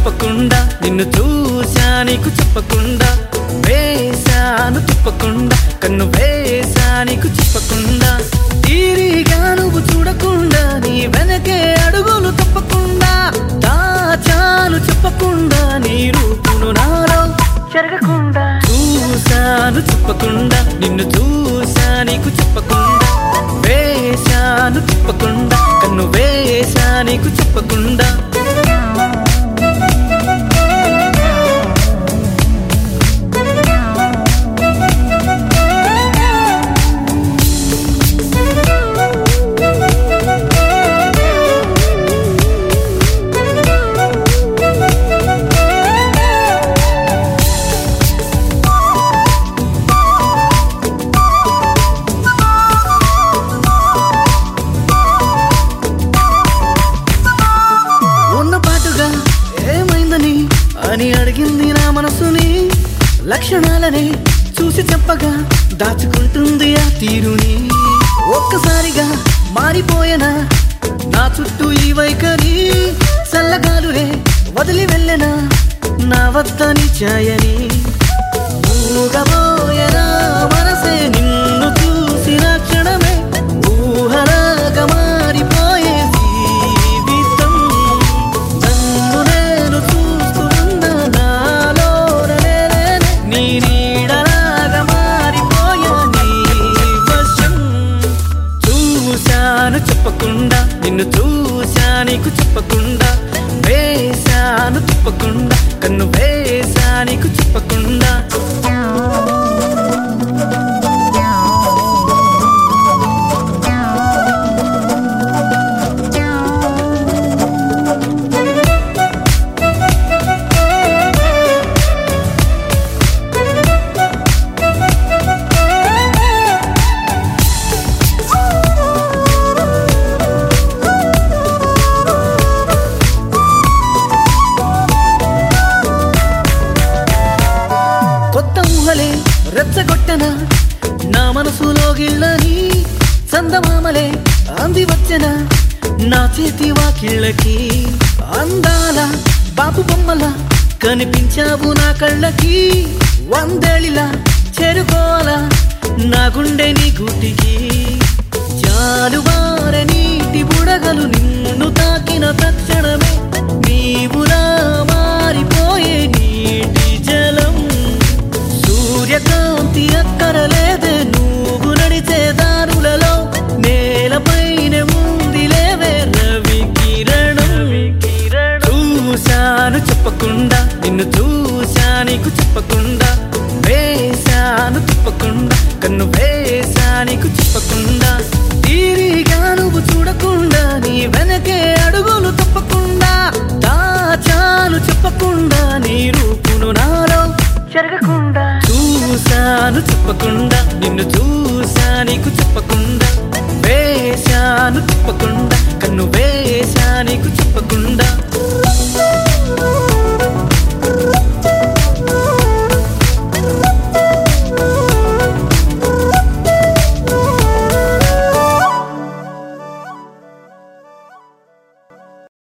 చెప్పకుండా నిన్ను చూసా నీకు చెప్పకుండా వేశాను తిప్పకుండా కన్ను వేసా నీకు చెప్పకుండా తీరిగా నువ్వు చూడకుండా నీ వెనకే అడుగులు తప్పకుండా దాచాను చెప్పకుండా నీ రూపును నాలో చెరగకుండా చూశాను చెప్పకుండా నిన్ను చూసా నీకు చెప్పకుండా వేశాను తిప్పకుండా కన్ను వేసా నీకు చెప్పకుండా ఉన్న పాటుగా ఏమైందని అని అడిగింది నా మనసుని లక్షణాలని చూసి చెప్పగా దాచుకుంటుంది ఆ తీరుని ఒక్కసారిగా మారిపోయేనా నా చుట్టూ ఈ వైఖరి చల్లగాలులే వదిలి వెళ్ళనా నా వద్దని ఛాయని ఊగబోయేనా మనసే నిన్ను చూసిన క్షణమే ఊహలాగా మారిపోయే జీవితం నన్ను నేను చూస్తున్న నాలోనే నీ నీడలాగా మారిపోయా నీ వశం చూశాను చెప్పకుండా నిన్ను చూశా నీకు చెప్పకుండా వేశాను తిప్పకుండా కన్ను వేసా నీకు చెప్పకుండా కొత్త ఊహలే రెచ్చగొట్టన నా మనసులో గిళ్ళని చందమామలే అంది వచ్చన నా చేతి వాకిళ్ళకి అందాల బాబు బొమ్మల కనిపించావు నా కళ్ళకి వందేళిలా చేరుకోవాల నా గుండె నీ గుటికి జాలువారే నీటి బుడగలు నిన్ను తాకిన తక్షణమే నీవులా మారిపోయే నీటి జలం సూర్యకాంతి అక్కరలేదే నువ్వు నడిచే దారులలో నేలపైన ఉంది లేవే రవి కిరణం చూశాను చెప్పకుండా నిన్ను చూశా నీకు చెప్పకుండా వేశాను తిప్పకుండా కన్ను వేసా నీకు చెప్పకుండా తీరిగా నువ్వు చూడకుండా నీ వెనకే అడుగులు తప్పకుండా దాచాను చెప్పకుండా నీ రూపును నాలో చెరగకుండా చూశాను చెప్పకుండా నిన్ను చూసా నీకు చెప్పకుండా వేశాను తిప్పకుండా కన్ను వేసా నీకు చెప్పకుండా